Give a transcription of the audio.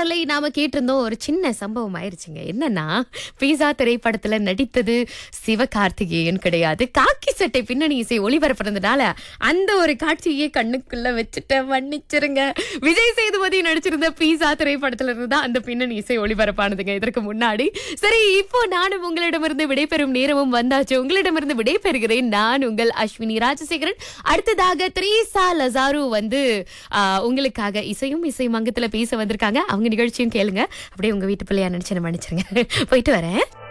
பாடலை நாம கேட்டிருந்தோம் ஒரு சின்ன சம்பவம் ஆயிருச்சுங்க என்னன்னா பீஸா திரைப்படத்துல நடித்தது சிவகார்த்திகேயன் கிடையாது காக்கி சட்டை பின்னணி இசை ஒளிபரப்புறதுனால அந்த ஒரு காட்சியே கண்ணுக்குள்ள வச்சுட்ட மன்னிச்சிருங்க விஜய் சேதுபதி நடிச்சிருந்த பீஸா திரைப்படத்துல இருந்து தான் அந்த பின்னணி இசை ஒளிபரப்பானதுங்க இதற்கு முன்னாடி சரி இப்போ நானும் உங்களிடமிருந்து விடைபெறும் நேரமும் வந்தாச்சு உங்களிடமிருந்து விடைபெறுகிறேன் நான் உங்கள் அஸ்வினி ராஜசேகரன் அடுத்ததாக த்ரீசா லசாரு வந்து ஆஹ், உங்களுக்காக இசையும் இசை மங்கத்துல பேச வந்திருக்காங்க அவங்க நிகழ்ச்சியும் கேளுங்க அப்படியே உங்க வீட்டு பிள்ளையா நினைச்சு மன்னிச்சிருங்க போயிட்டு வரேன்